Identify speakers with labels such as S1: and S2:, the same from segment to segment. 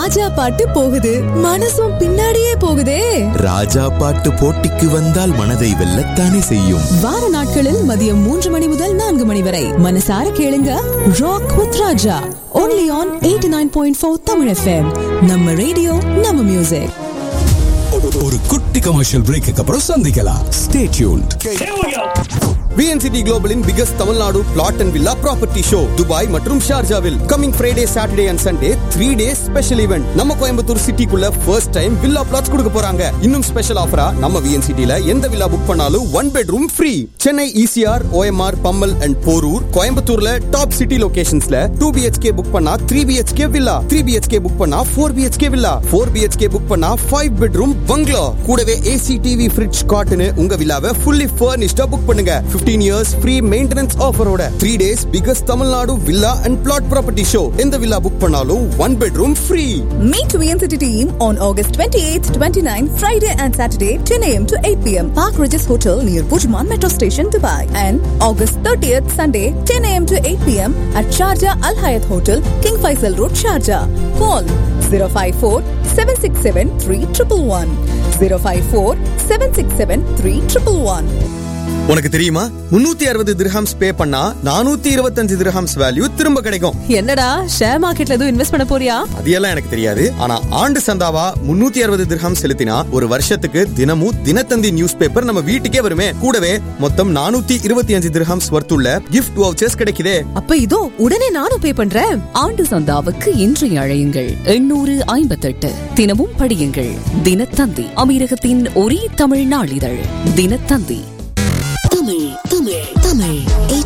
S1: ராஜா பாட்டு போகுது மனசும் பின்னாடியே போகுதே
S2: ராஜா பாட்டு போட்டிக்கு வந்தால் மனதை வெல்லத்தானே செய்யும்
S1: வார நாட்களில் மதியம் மூன்று மணி முதல் நான்கு மணி வரை மனசார கேளுங்க rock with Raja only on eighty nine point four Tamil FM நம்ம ரேடியோ நம்ம மியூசிக்
S3: ஒரு குட்டி கமர்ஷியல் பிரேக்கு அப்புறம் சந்திக்கலாம் ஸ்டே டியூன்ட்
S4: விஎன்சிடி குளோபலின் biggest Tamil Nadu flat and villa property show Dubai மற்றும் ஷார்ஜாவில் coming Friday Saturday and Sunday three days special event நம்ம கோயம்புத்தூர் சிட்டிக்குள்ள ஃபர்ஸ்ட் டைம் வில்லா பிளாட்ஸ் கொடுக்க போறாங்க இன்னும் ஸ்பெஷல் ஆஃபரா நம்ம விஎன்சிடில எந்த வில்லா புக் பண்ணாலும் one bedroom free Chennai ECR OMR Pammal and Porur கோயம்புத்தூர்ல டாப் சிட்டி லொகேஷன்ஸ்ல டூ பிஹெச்கே புக் பண்ணா three BHK villa three BHK book பண்ணா four BHK villa four BHK book பண்ணா ஃபைவ் பெட்ரூம் பங்களா கூடவே ஏசி டிவி ஃபிரிட்ஜ் காட்டுன்னு உங்க வில்லாவை ஃபுல்லி ஃபர்னிஷ்டா புக் பண்ணுங்க 15 இயர்ஸ் ஃப்ரீ மெயின்டெனன்ஸ் ஆஃபரோட three days biggest Tamil Nadu villa and flat property show எந்த வில்லா புக் பண்ணாலும் one bedroom free
S5: Meet VNCT team on August 28th, 29th, Friday and Saturday, 10 a.m. to 8 p.m. Park Regis Hotel near Bujman Metro Station, Dubai. And August 30th, Sunday, 10 a.m. to 8 p.m. at Sharjah Al Hayat Hotel, King Faisal Road, Sharjah. Call 054 767 3111. 054 767 3111.
S4: உனக்கு தெரியுமா முன்னூத்தி அறுபது dirhams பே பண்ணா நானூத்தி இருபத்தஞ்சு dirhams value திரும்ப கிடைக்கும்
S1: என்னடா ஷேர் மார்க்கெட்ல எதுவும் இன்வெஸ்ட் பண்ண போறியா
S4: அது எல்லாம் எனக்கு தெரியாது ஆனா ஆண்டு சந்தாவா முன்னூத்தி அறுபது திரஹம் செலுத்தினா ஒரு வருஷத்துக்கு தினமும் தினத்தந்தி நியூஸ் பேப்பர் நம்ம வீட்டுக்கே வருமே கூடவே மொத்தம் நானூத்தி இருபத்தி அஞ்சு திரஹம்ஸ் வர்த்துள்ள கிஃப்ட் வவுச்சர்ஸ் கிடைக்குதே
S1: அப்ப இதோ உடனே நானும் பே பண்றேன்
S6: ஆண்டு சந்தாவுக்கு இன்று அழையுங்கள் எண்ணூறு ஐம்பத்தெட்டு தினமும் படியுங்கள் தினத்தந்தி அமீரகத்தின் ஒரே தமிழ் நாளிதழ் தினத்தந்தி
S7: தமிழ் தமிழ் தமிழ்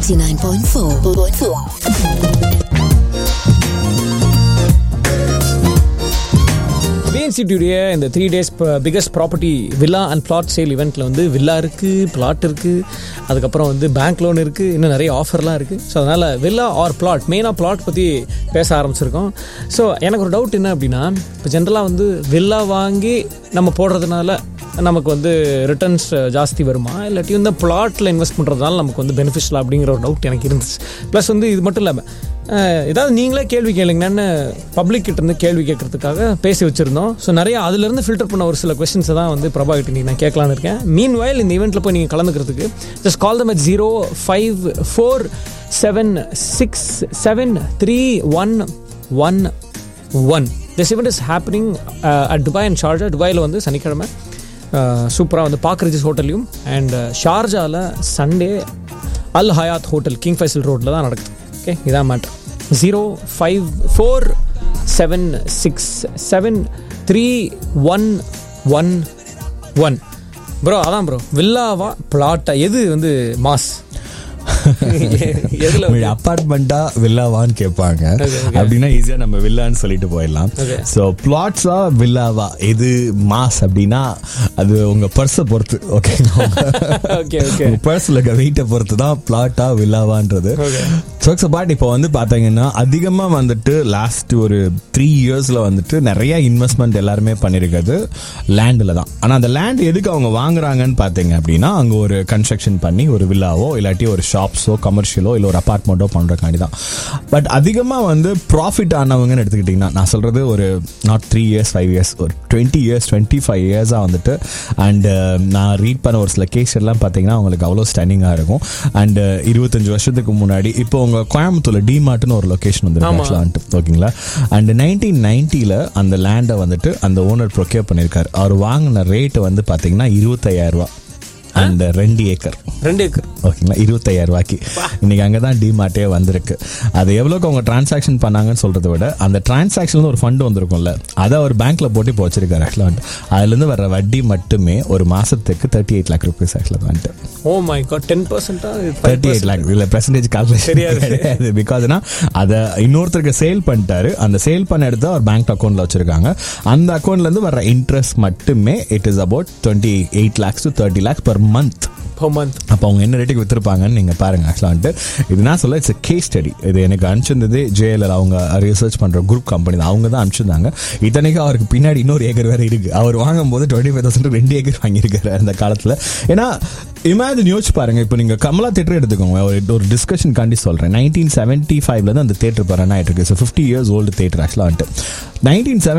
S7: 89.4
S8: விஎன்சிடியுடைய இந்த three days biggest property villa and flat sale இவெண்ட்டில் வந்து வில்லா இருக்குது பிளாட் இருக்குது அதுக்கப்புறம் வந்து பேங்க் லோன் இருக்குது இன்னும் நிறைய ஆஃபர்லாம் இருக்குது ஸோ அதனால் வில்லா ஆர் பிளாட் மெயினாக பிளாட் பற்றி பேச ஆரம்பிச்சிருக்கோம் ஸோ எனக்கு ஒரு டவுட் என்ன அப்படின்னா இப்போ ஜென்ரலாக வந்து வில்லா வாங்கி நம்ம போடுறதுனால நமக்கு வந்து ரிட்டர்ன்ஸ் ஜாஸ்தி வருமா இல்லாட்டி வந்து பிளாட்டில் இன்வெஸ்ட் பண்ணுறதுனால நமக்கு வந்து பெனிஃபிஷியல் அப்படிங்கிற ஒரு டவுட் எனக்கு இருந்துச்சு ப்ளஸ் வந்து இது மட்டும் இல்லாமல் அஹ், ஏதாவது நீங்களே கேள்வி கேளுங்கன்னு பப்ளிக் கிட்ட இருந்து கேள்வி கேட்கறதுக்காக பேசி வச்சிருந்தோம் ஸோ நிறைய அதுலேருந்து ஃபில்டர் பண்ண ஒரு சில கொஸ்டின்ஸை தான் வந்து பிரபா கிட்ட இன்னைக்கு நான் கேட்கலான்னு இருக்கேன் மீன் வயல் இந்த ஈவெண்ட்டில் போய் நீங்கள் கலந்துக்கிறதுக்கு just call them at zero five four seven six seven three one one one this event is happening at Dubai and Sharjah துபாயில் வந்து சனிக்கிழமை சூப்பராக வந்து பாக் ரிஜிஸ் ஹோட்டல்லையும் அண்ட் ஷார்ஜாவில் Sunday Al Hyatt hotel King Faisal ரோட்டில் தான் நடக்குது ஓகே இதான் மேட்ரு zero five four seven six seven three one one one bro அதான் ப்ரோ வில்லாவா பிளாட்டா எது வந்து மாஸ் எதுல வந்து-
S9: அப்பார்ட்மெண்ட்டா வில்லாவான்னு கேட்பாங்க அப்படின்னா ஈஸியா நம்ம வில்லான்னு சொல்லிட்டு போயிடலாம்
S8: Okay.
S9: ஸோ பிளாட்ஸா வில்லாவா எது மாஸ் அப்படின்னா அது உங்க பர்ஸை பொறுத்து ஓகே
S8: Okay, okay.
S9: உங்க பர்ஸ்ல இருக்க வெயிட்டை பொறுத்து தான் பிளாட்டா வில்லாவான்றது
S8: Okay.
S9: ஸோ பாட் இப்போ வந்து பாத்தீங்கன்னா அதிகமா வந்துட்டு லாஸ்ட் ஒரு த்ரீ இயர்ஸ்ல வந்துட்டு நிறைய இன்வெஸ்ட்மெண்ட் எல்லாருமே பண்ணிருக்கிறது லேண்டில் தான் ஆனா அந்த லேண்ட் எதுக்கு அவங்க வாங்குறாங்கன்னு பாத்தீங்க அப்படின்னா அங்க ஒரு கன்ஸ்ட்ரக்ஷன் பண்ணி ஒரு வில்லாவோ இல்லாட்டி ஒரு ஷாப்ஸோ கமர்ஷியலோ இல்லை ஒரு அபார்ட்மெண்ட்டோ பண்றதுக்காண்டி தான் பட் அதிகமா வந்து ப்ராஃபிட் ஆனவங்கன்னு எடுத்துக்கிட்டிங்கன்னா நான் சொல்றது ஒரு not three years five years ஒரு டுவெண்ட்டி இயர்ஸ் டுவெண்ட்டி ஃபைவ் இயர்ஸாக வந்துட்டு அண்ட் நான் ரீட் பண்ண ஒரு சில கேஸ் எல்லாம் பார்த்தீங்கன்னா அவங்களுக்கு அவ்வளோ ஸ்டன்னிங்காக இருக்கும் அண்ட் இருபத்தஞ்சு வருஷத்துக்கு முன்னாடி இப்போ உங்க கோயம்புத்தூர்ல டிமார்ட்னு ஒரு லொகேஷன் வந்து
S8: ஆமா.
S9: ஓகேங்களா அண்ட் நைன்டீன் நைன்ட்டியில் அந்த லேண்டை வந்துட்டு அந்த ஓனர் ப்ரொக்யூர் பண்ணியிருக்காரு அவர் வாங்கின ரேட் வந்து பார்த்தீங்கன்னா இருபத்தையாயிரம் ரூபா அண்ட் ரெண்டு ஏக்கர்
S8: ரெண்டு ஏக்கர்
S9: ஓகேங்களா இருபத்தையாயிரம் ரூபாய்க்கு இன்னைக்கு அங்கே தான் டிமார்ட்டே வந்திருக்கு அது எவ்வளோக்கு அவங்க டிரான்சாக்ஷன் பண்ணாங்கன்னு சொல்றதை விட அந்த டிரான்சாக்ஷன் ஒரு ஃபண்ட் வந்திருக்கும்ல அதை அவர் பேங்க்ல போட்டு இப்போ வச்சிருக்காரு ஆக்சுவலாக அதுலேருந்து வர வட்டி மட்டுமே ஒரு மாசத்துக்கு தேர்ட்டி எயிட் லேக் ருபீஸ் ஆக்சுவலாக வந்துட்டு
S8: ஓ மை காட் டென் பர்சன்டா
S9: தேர்ட்டி எயிட் லேக் இல்லை பெர்சன்டேஜ் கால்குலேஷன்
S8: தெரியாது.
S9: கிடையாது பிகாஸ்னா அதை இன்னொருத்தருக்கு சேல் பண்ணிட்டாரு அந்த சேல் பண்ண எடுத்து அவர் பேங்க் அக்கௌண்ட்ல வச்சிருக்காங்க அந்த அக்கௌண்ட்ல இருந்து வர இன்ட்ரெஸ்ட் மட்டுமே it is about twenty eight lakhs to thirty lakhs per month
S8: per month
S9: அப்போ அவங்க என்ன ரேட்டுக்கு வித்திருப்பாங்கன்னு நீங்க பாருங்க ஆக்சுவலாக வந்துட்டு இது நான் சொல்ல இட்ஸ் கேஸ் ஸ்டடி இது எனக்கு அனுப்பிச்சிருந்தது ஜேஎல்எல் அவங்க ரிசர்ச் பண்ற குரூப் கம்பெனி தான் அவங்க தான் அனுப்பிச்சிருந்தாங்க இத்தனைக்கும் அவருக்கு பின்னாடி இன்னொரு ஏக்கர் வேற இருக்கு அவர் வாங்கும்போது டுவெண்ட்டி ஃபைவ் தௌசண்ட் ரெண்டு ஏக்கர் வாங்கியிருக்காரு அந்த காலத்துல ஏன்னா இமேஜின் யோசிச்சு பாருங்க இப்போ நீங்க கமலா தேட்டர் எடுத்துக்கோங்க ஒரு ஒரு டிஸ்கஷன் காண்டி சொல்றேன் நைன்டீன் செவன்ட்டி ஃபைவ்ல தான் அந்த தேட்டர் ரன் ஆயிட்டு இருக்கு so fifty years old theatre ஆக்சுவலாக வந்துட்டு நைன்டீன்